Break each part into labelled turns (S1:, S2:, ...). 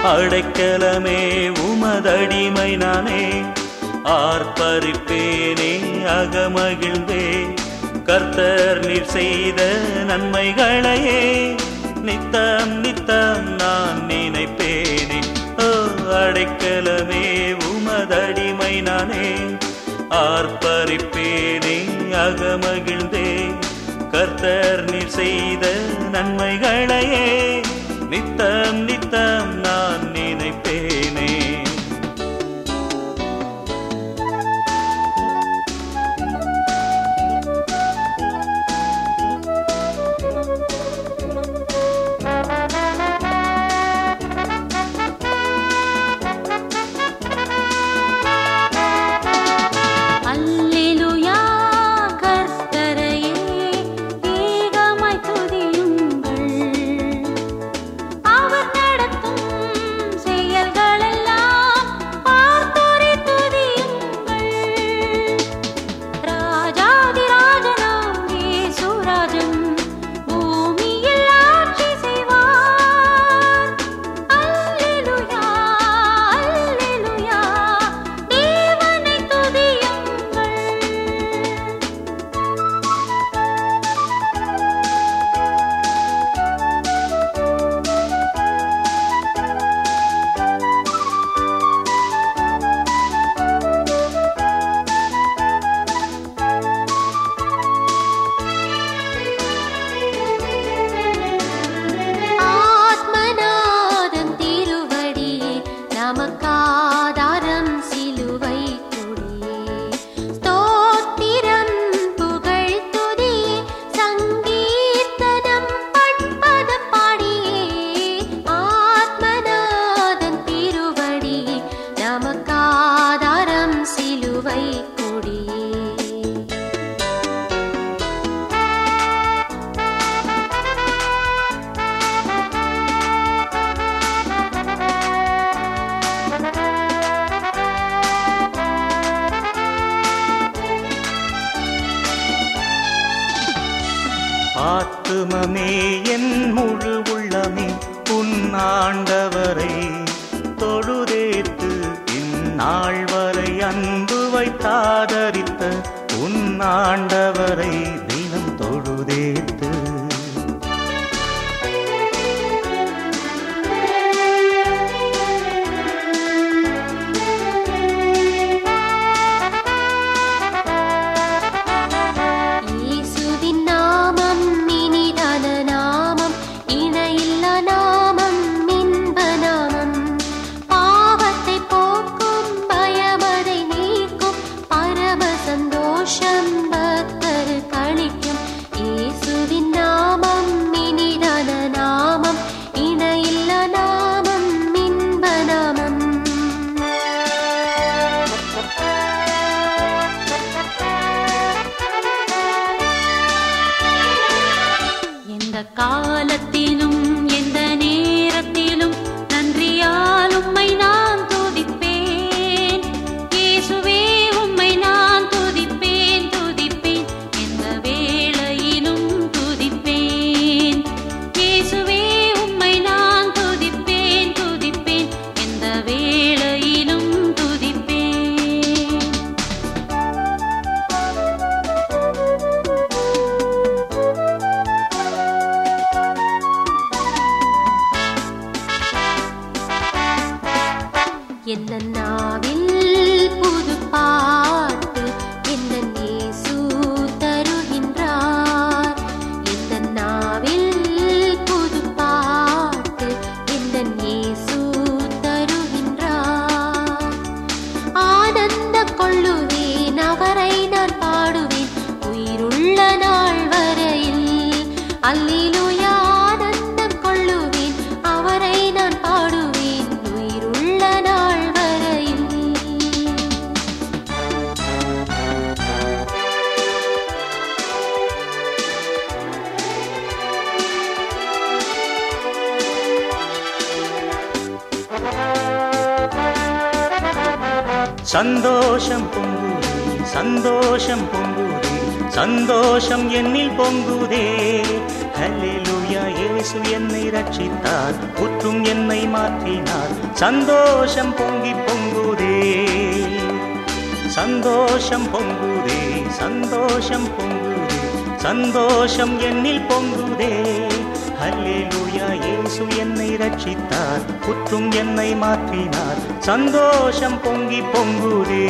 S1: அடைக்கலமே உமதடிமை நானே ஆர்ப்பரிப்பேனே அகமகிழ்ந்தே கர்த்தர் நீர் செய்த நன்மைகளையே நித்தம் நித்தம் நான் நினைப்பேனே ஓ அடைக்கலமே உமதடிமை நானே ஆர்ப்பரிப்பேனே அகமகிழ்ந்தே கர்த்தர் நீர் செய்த நன்மைகளையே நித்தம் நித்தம் நான் நினைப்பேனே
S2: அல்லேலூயா கர்த்தரையே வேகமாய் துதியுங்கள் அவர் நடத்தும் செயல்களெல்லாம் பார்த்தோரை துதியுங்கள் ராஜாதிராஜனாம் இயேசுராஜன் பூமியில் ஆட்சி செய்வார் அல்லேலூயா அல்லேலூயா தேவனை துதியுங்கள் ஆத்மநாதன் திருவடியே நமக்காதாரம் சிலுவை கொடியே ஸ்தோத்திரம் புகழ் துதியே சங்கீர்த்தனம் பண்பதம் பாடியே ஆத்மநாதன் திருவடியே நமக்காதாரம் சிலுவை கொடியே
S1: ஆத்துமமே என் முழு உள்ளமே உன் ஆண்டவரை தொழுதேத்து இந்நாள் வரை அன்பு வைத்தாதரித்த உன் ஆண்டவரை தினம் தொழுதேத்து
S2: இயேசுவின் நாமம் இனிதான நாமம் இணையில்ல நாமம் இன்ப நாமம் பாவத்தை போக்கும் பயமதை நீக்கும் பரம சந்தோஷம் பக்தர் கழிக்கும் இயேசுவின் நாமம் இனிதான நாமம் இணையில்ல நாமம் இன்ப நாமம் எந்த காலத்திலும் எந்த நேரத்திலும் நன்றியால் உம்மை நான் துதிப்பேன் இயேசுவே உம்மை நான் துதிப்பேன் துதிப்பேன் எந்த வேளையிலும் துதிப்பேன் இயேசுவே உம்மை நான் துதிப்பேன் துதிப்பேன் எந்த வேளையிலும் துதிப்பேன் எந்த நாவில் புது பாட்டு எந்த இயேசு தருகின்றார் எந்த நாவில் புது பாட்டு எந்த இயேசு தருகின்றார் ஆனந்தம் கொள்ளுவேன் அவரை நான் பாடுவேன் உயிருள்ள நாள் வரையில் அல்லேலூயா ஆனந்தம் கொள்ளுவேன் அவரை நான் பாடுவேன் உயிருள்ள நாள் வரையில்
S1: சந்தோஷம் பொங்குதே சந்தோஷம் பொங்குதே சந்தோஷம் என்னில் பொங்குதே ஹல்லேலூயா இயேசு என்னை ரட்சித்தார் முற்றும் என்னை மாற்றினார் சந்தோஷம் பொங்கி பொங்குதே சந்தோஷம் பொங்குதே சந்தோஷம் பொங்குதே சந்தோஷம் என்னில் பொங்குதே ஹல்லேலூயா இயேசு என்னை ரட்சித்தார் குற்றும் என்னை மாற்றினார் சந்தோஷம் பொங்கி பொங்குதே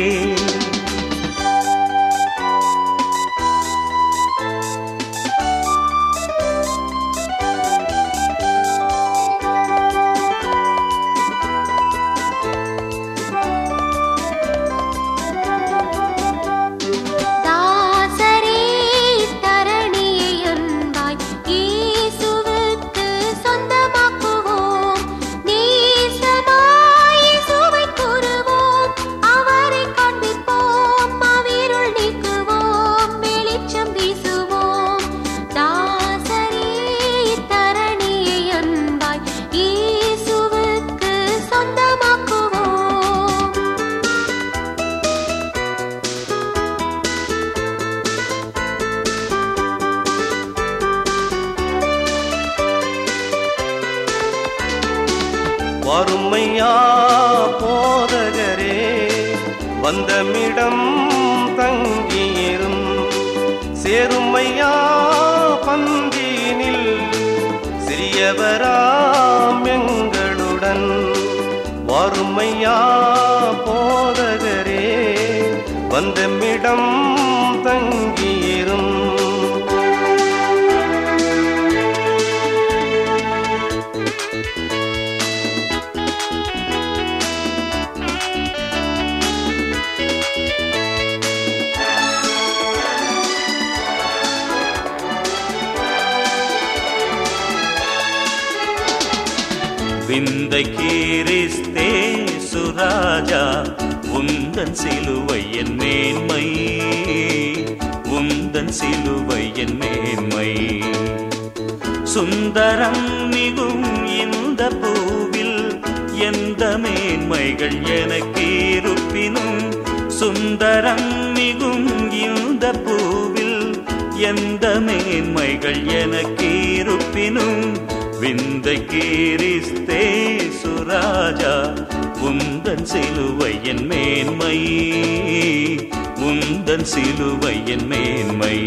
S2: தாசரே தரணியை அன்பாய் இயேசுவுக்கு சொந்தமாக்குவோம் நேசமாய் இயேசுவை கூறுவோம் அவரை காண்பிப்போம் அவ்விருள் நீக்குவோம் வெளிச்சம் வீசுவோம் தாசரே தரணியை அன்பாய் இயேசுவுக்கு சொந்தமாக்குவோம்
S3: வறுமையா போதகரே வந்தமிடம் தங்கியிரும் சேருமையா பந்தியினில் சிறியவராம் எங்களுடன் வறுமையா போதகரே வந்தமிடம் தங்கியிரும்
S1: விந்தை கீரிஸ்தே சுராஜா உந்தன் சிலுவை என் மேன்மை உந்தன் சிலுவை என் மேன்மை சுந்தரம் மிகும் இந்த பூவில் எந்த மேன்மைகள் எனக்கு இருப்பினும் சுந்தரம் மிகும் இந்த பூவில் எந்த மேன்மைகள் எனக்கு இருப்பினும் விந்தை கீரிஸ்தே சுராஜா உந்தன் சிலுவை என் மேன்மை உந்தன் சிலுவை என் மேன்மை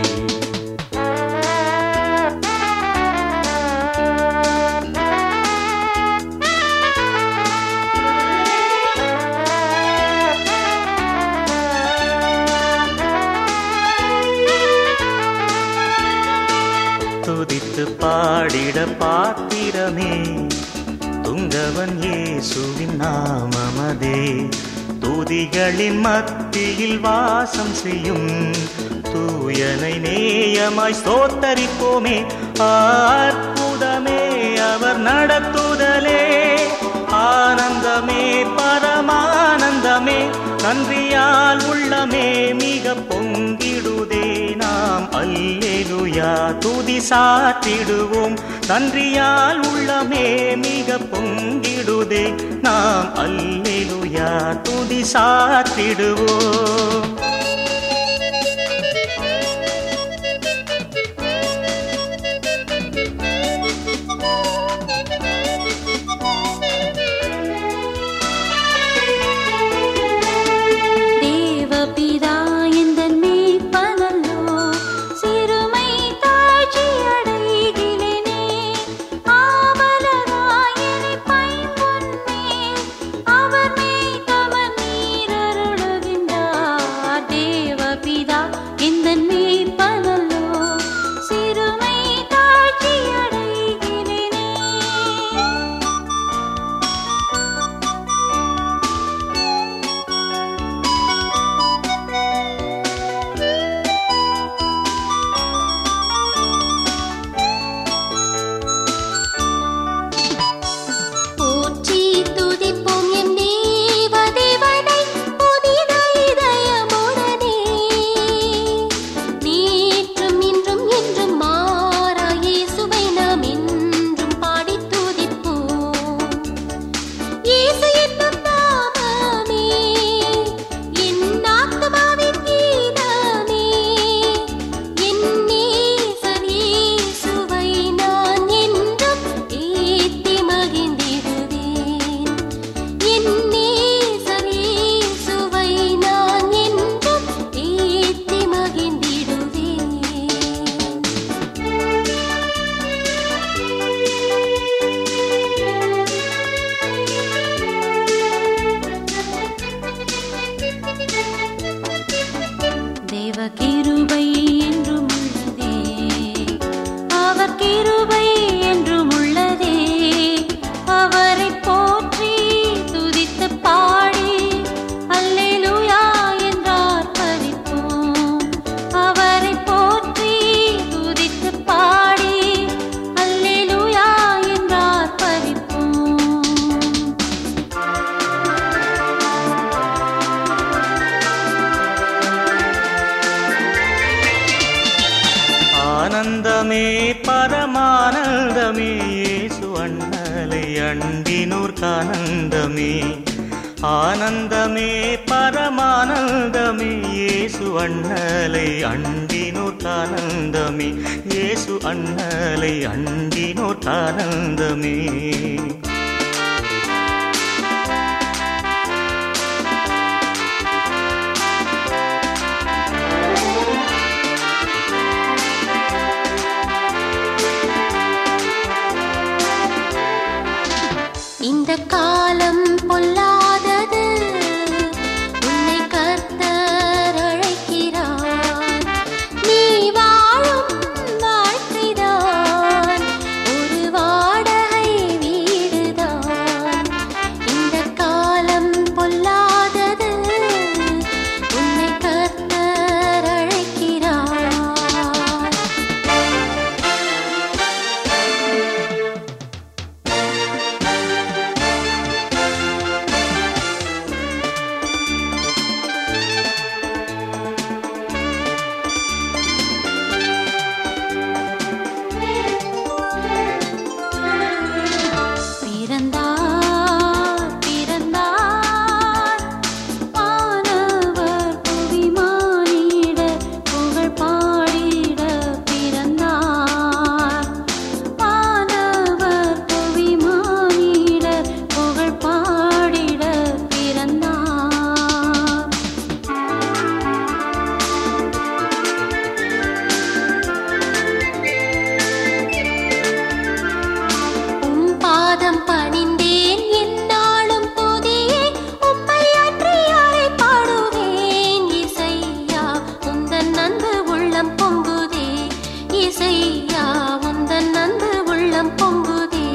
S1: துதித்து பாடிட பாத்திரமே துங்கவன் இயேசுவின் நாமமதே துதிகளின் மத்தியில் வாசம் செய்யும் தூயனை நேயமாய் ஸ்தோத்தரிப்போமே அற்புதமே அவர் நடத்துதலே ஆனந்தமே பரமானந்தமே நன்றியால் உள்ளமே மிக பொங்கிடுதே நாம் அல்லேலுயா துதி சாற்றிடுவோம் நன்றியால் உள்ளமே மிக பொங்கிடுதே நாம் அல்லேலுயா துதி சாற்றிடுவோம்
S2: தேவபிதா எந்தன் மேய்ப்பனல்லோ, சிறுமை தாழ்ச்சி அடைகிலேனே. ஆவலராய் என்னைப் பைம்பொன்மேல் அவர் மேய்த்தவர் நீரருளுகின்றார்.
S1: அண்ணலை அண்டினூர் கானந்தமே ஆனந்தமே பரமானந்தமே இயேசு அண்ணலை அண்டினோர் கானந்தமே இயேசு அண்ணலை அண்டினோர் கானந்தமே
S2: இந்த காலம் பொல்லாதது உன்னை கர்த்தர் அழைக்கிறார் நீ வாழும் வாழ்க்கைதான் ஒரு வாடகை வீடுதான் இந்த காலம் பொல்லாதது உன்னை கர்த்தர் அழைக்கிறார் பிறந்தார் பிறந்தார் வானவர் புவிமானிடர் புகழ் பாடிட பிறந்தார் வானவர் புவிமானிடர் புகழ் பாடிட பிறந்தார் உம் பாதம் பணிந்தேன் என்னாலும் துதியே உம்மை அன்றி யாரை பாடுவேன் இசையா உந்தன் அன்பு உள்ளம் பொங்குதே இசையா உந்தன் அன்பு உள்ளம் பொங்குதே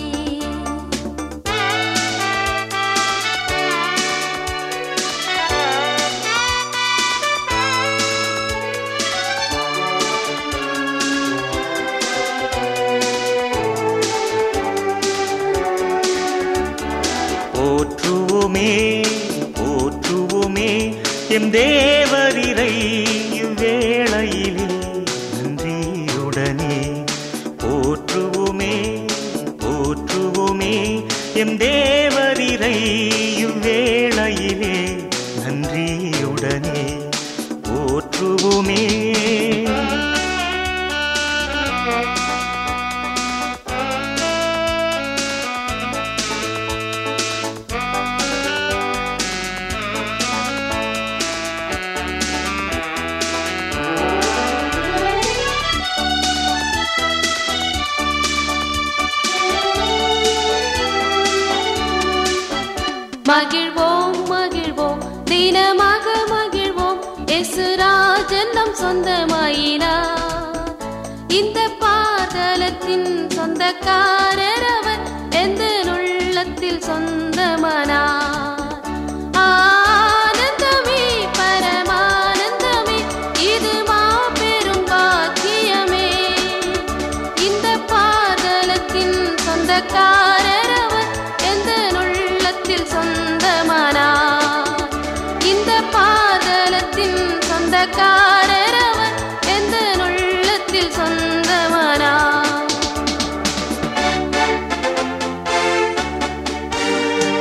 S1: போற்றுவோமே போற்றுவோமே எம் தேவரிரை இவ்வேளையிலே நன்றியுடனே போற்றுவோமே போற்றுவோமே எம் தேவரிரை இவ்வேளையிலே நன்றியுடனே போற்றுவோமே
S2: மகிழ்வோம் மகிழ்வோம் தினமாக மகிழ்வோம் எசுராஜன் நம் சொந்தமாயினார் இந்த பாதலத்தின் சொந்தக்காரர் அவர் எந்த உள்ளத்தில் சொந்தமானார் ஆனந்தமே பரமானந்தமே இது மாபெரும் பாக்கியமே இந்த பாதலத்தின் சொந்தக்காரர் அவர் எந்த உள்ளத்தில் சொந்தமானார் இந்த பாதலத்தின் சொந்தக்காரர் அவர் எந்த உள்ளத்தில் சொந்தமானார்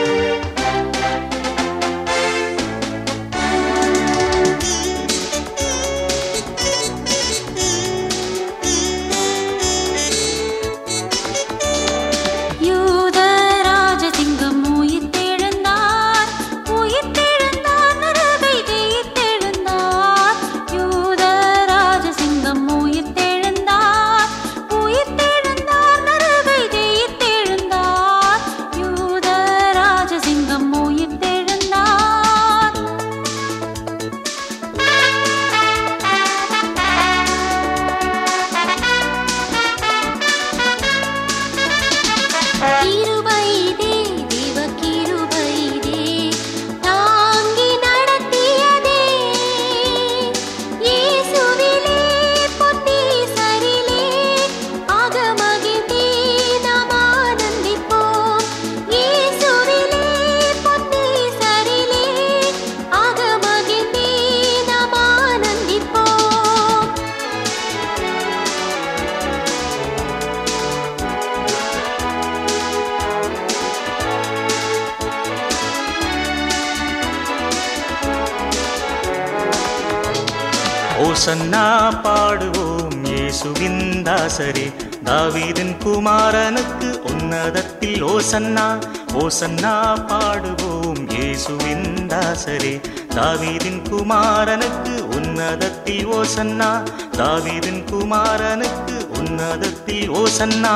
S1: ஓசன்னா பாடுவோம் இயேசுவின் தாசரே தாவீதின் குமாரனுக்கு உன்னதத்தில் ஓசன்னா ஓசன்னா பாடுவோம் இயேசுவின் தாசரே தாவீதின் குமாரனுக்கு உன்னதத்தில் ஓசன்னா தாவீதின் குமாரனுக்கு உன்னதத்தில் ஓசன்னா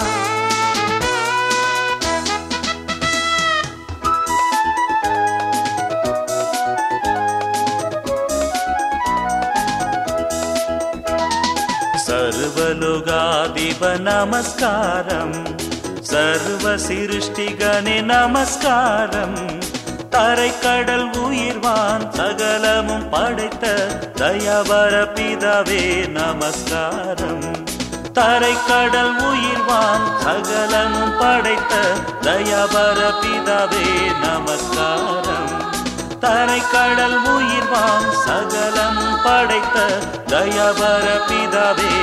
S4: ಸರ್ವಲೋಗಾಧಿಪ ನಮಸ್ಕಾರಂ சர்வ சிருஷ்டிகனே நமஸ்காரம் தரை கடல் உயிர்வான் சகலமும் படைத்த தயவர பிதாவே நமஸ்காரம் தரை கடல் உயிர்வான் சகலமும் படைத்த தயவர பிதாவே நமஸ்காரம் தரை கடல் உயிர்வான் சகலமும் படைத்த தயவர பிதாவே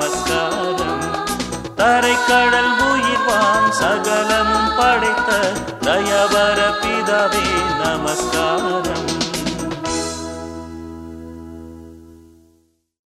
S4: நமஸ்காரம் தரை கடல் உயிர்வான் சகலமும் படைத்த